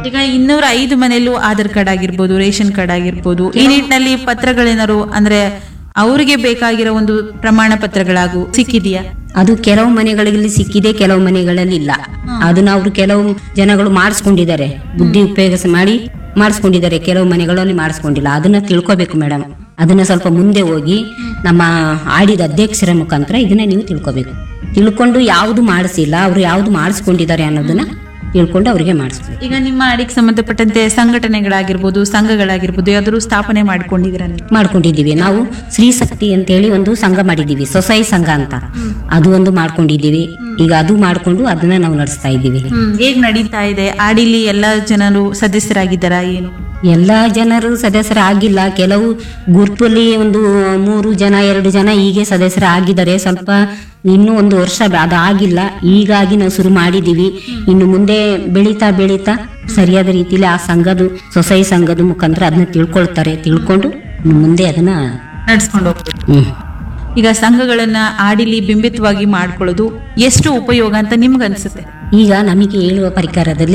ಈಗ ಇನ್ನೂರ ಐದು ಮನೆಯಲ್ಲೂ ಆಧಾರ್ ಕಾರ್ಡ್ ಆಗಿರ್ಬೋದು ರೇಷನ್ ಕಾರ್ಡ್ ಆಗಿರ್ಬೋದು ಈ ನಿಟ್ಟಿನಲ್ಲಿ ಪತ್ರಗಳೇನಾರು ಅಂದ್ರೆ ಅವರಿಗೆ ಬೇಕಾಗಿರೋ ಒಂದು ಪ್ರಮಾಣ ಪತ್ರಗಳಾಗು ಸಿಕ್ಕಿದೆಯಾ ಅದು ಕೆಲವು ಮನೆಗಳಲ್ಲಿ ಸಿಕ್ಕಿದೆ ಕೆಲವು ಮನೆಗಳಲ್ಲಿ ಇಲ್ಲ ಅದನ್ನ ಅವರು ಕೆಲವು ಜನಗಳು ಮಾಡಿಸ್ಕೊಂಡಿದ್ದಾರೆ ಬುದ್ಧಿ ಉಪಯೋಗಿಸಿ ಮಾಡಿ ಮಾಡಿಸ್ಕೊಂಡಿದ್ದಾರೆ ಕೆಲವು ಮನೆಗಳಲ್ಲಿ ಮಾಡಿಸ್ಕೊಂಡಿಲ್ಲ ಅದನ್ನ ತಿಳ್ಕೊಬೇಕು ಮೇಡಮ್ ಅದನ್ನ ಸ್ವಲ್ಪ ಮುಂದೆ ಹೋಗಿ ನಮ್ಮ ಆಡಿದ ಅಧ್ಯಕ್ಷರ ಮುಖಾಂತರ ಇದನ್ನ ನೀವು ತಿಳ್ಕೊಬೇಕು ತಿಳ್ಕೊಂಡು ಯಾವುದು ಮಾಡಿಸಿಲ್ಲ ಅವ್ರು ಯಾವ್ದು ಮಾಡಿಸ್ಕೊಂಡಿದ್ದಾರೆ ಅನ್ನೋದನ್ನ ತಿಳ್ಕೊಂಡು ಅವರಿಗೆ ಮಾಡಿಸ್ಬೇಕು ಈಗ ನಿಮ್ಮ ಅಡಿಗೆ ಸಂಬಂಧಪಟ್ಟಂತೆ ಸಂಘಟನೆಗಳಾಗಿರ್ಬೋದು ಸಂಘಗಳಾಗಿರ್ಬೋದು ಯಾವ್ದಾದ್ರು ಸ್ಥಾಪನೆ ಮಾಡ್ಕೊಂಡಿದ್ದೀರಾ ನೀವು ಮಾಡ್ಕೊಂಡಿದ್ದೀವಿ ನಾವು ಸ್ತ್ರೀ ಶಕ್ತಿ ಅಂತೇಳಿ ಒಂದು ಸಂಘ ಮಾಡಿದ್ದೀವಿ ಸೊಸೈ ಸಂಘ ಅಂತ ಅದು ಒಂದು ಮಾಡ್ಕೊಂಡಿದ್ದೀವಿ ಈಗ ಅದು ಮಾಡ್ಕೊಂಡು ಅದನ್ನ ನಾವು ನಡೆಸ್ತಾ ಇದ್ದೀವಿ ಹೇಗ್ ನಡೀತಾ ಇದೆ ಆಡಿಲಿ ಎಲ್ಲಾ ಜನರು ಸದಸ್ಯರಾಗಿದ್ದಾರಾ ಏನು ಎಲ್ಲಾ ಜನರು ಸದಸ್ಯರಾಗಿಲ್ಲ ಕೆಲವು ಗುಂಪಲ್ಲಿ ಒಂದು ಮೂರು ಜನ ಎರಡು ಜನ ಹೀಗೆ ಸದಸ್ಯರಾಗಿದ್ದಾರೆ ಸ್ವಲ್ಪ ಇನ್ನೂ ಒಂದು ವರ್ಷ ಬ- ಅದಾಗಿಲ್ಲ ಹೀಗಾಗಿ ನಾವು ಶುರು ಮಾಡಿದ್ದೀವಿ ಇನ್ನು ಮುಂದೆ ಬೆಳೀತಾ ಬೆಳೀತಾ ಸರಿಯಾದ ರೀತಿಯಲ್ಲಿ ಆ ಸಂಘದ ಸೊಸೈ ಸಂಘದ ಮುಖಾಂತರ ಅದನ್ನ ತಿಳ್ಕೊಳ್ತಾರೆ ತಿಳ್ಕೊಂಡು ಇನ್ನು ಮುಂದೆ ಅದನ್ನ ನಡ್ಸ್ಕೊಂಡು ಹೋಗ್ಬೇಕು ಹ್ಮ್ ಈಗ ಸಂಘಗಳನ್ನ ಆಡಿಲಿ ಬಿಂಬಿತವಾಗಿ ಮಾಡ್ಕೊಳ್ಳೋದು ಎಷ್ಟು ಉಪಯೋಗ ಅಂತ ನಿಮ್ಗೆ ಅನ್ಸುತ್ತೆ ಈಗ ನಮಗೆ ಹೇಳುವ ಪರಿಕರದಲ್ಲಿ